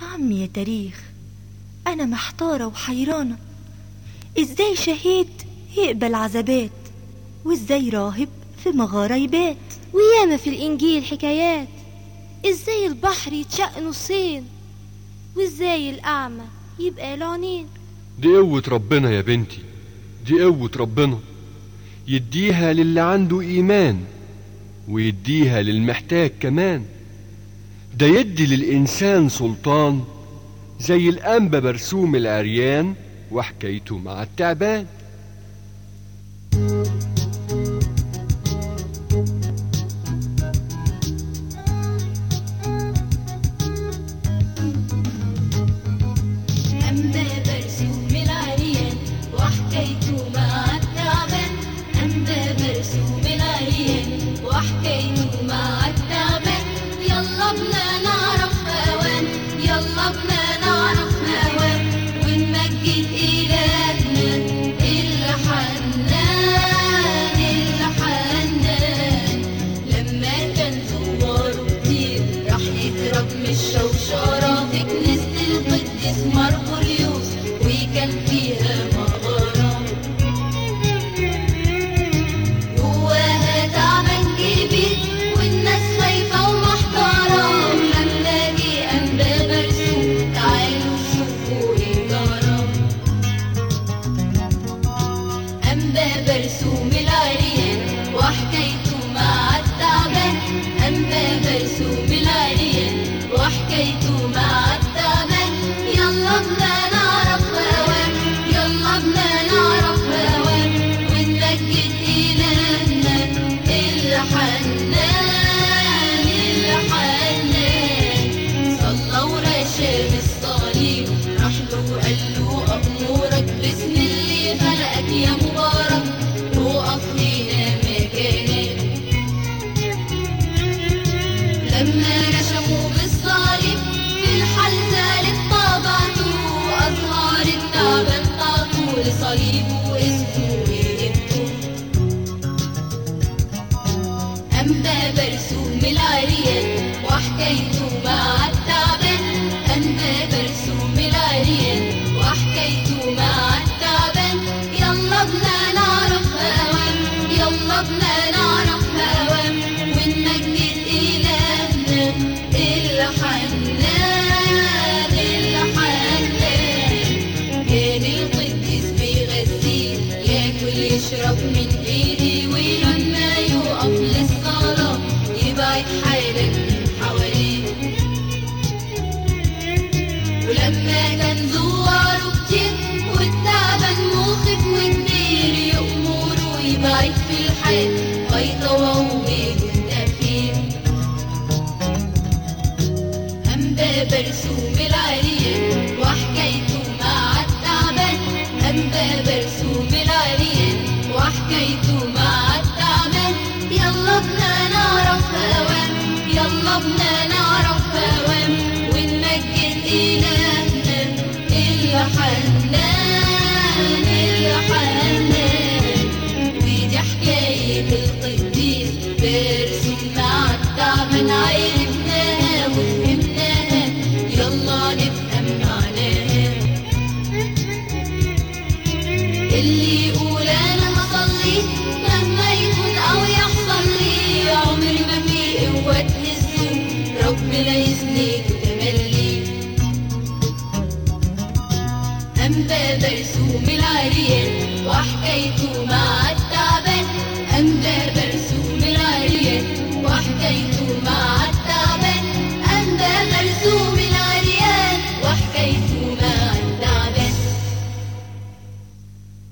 عمي يا تاريخ أنا محتارة وحيرانة إزاي شهيد يقبل عذابات وإزاي راهب في مغارة يبات وياما في الإنجيل حكايات إزاي البحر يتشق نصين وإزاي الأعمى يبقى له عينين دي قوة ربنا يا بنتي دي قوة ربنا يديها للي عنده إيمان ويديها للمحتاج كمان ده يدي للإنسان سلطان زي الأنبا برسوم العريان وحكايته مع التعبان أما برسوم العريان وحكايته مع التعبان أما برسوم العريان وحكايته مع التعبان يلا بنا نعرف هوان يلا بنا نعرف هوان ونمجد إلهنا الحنان الحنان لما كان زواره كتير راح يهرب من الشوشرة في كنيسة القديس مرقليوس وكان فيها مغارة جواها تعبان كبير والناس خايفة ومحتارة ولما جه أنبا برسوم تعالوا شوفوا ايه جرى أنبا برسوم العريان وحكايته مع التعبان أنبا برسوم العريان وحكايته مع التعبان يلا بنا نعرف هواه يلا بنا نعرف هواه ونمجد إلهنا الحنان الحنان صلى ورشا بالصليب راح له قال له أمورك باسم اللي خلقك يا مبارك وقف هنا مكانك لما رشموا بالصليب في الحل زالت طبعته أزهار التعبان طاقوا لصليبه اسمه وهبته أنبا برسوم العريان وحكايته مع التعبان أنبا برسوم العريان وحكايته مع التعبان يلا بنا نعرف هوام يلا بنا نعرف هوام ونمجد إلهنا الحنان الحنان كان القديس بيغسيه ياكل يشرب من ايدي ولما يقف للصلاة يبعد حالا من حواليه ولما كان زواره كتير والتعبان مخف وكبير يأمره يبعد في الحال هيطوعوا ويكون تأخير أنبا برسوم العريان وحكايته مع التعبان أنبا برسوم العريان وحكايته مع التعبان يلا بنا نعرف هوام يلا بنا نعرف هوام ونمجد إلهنا الحنان الحنان ودي حكاية القديس برسوم مع التعبان عرفناها وفهمناها يلا نفهم معناها اللي يقول انا هصلي مهما يكون او يحصل لي عمري ما في قوة تهزه ربنا يسند تملي أنبا برسوم العريان وحكايته مع التعبان أنبا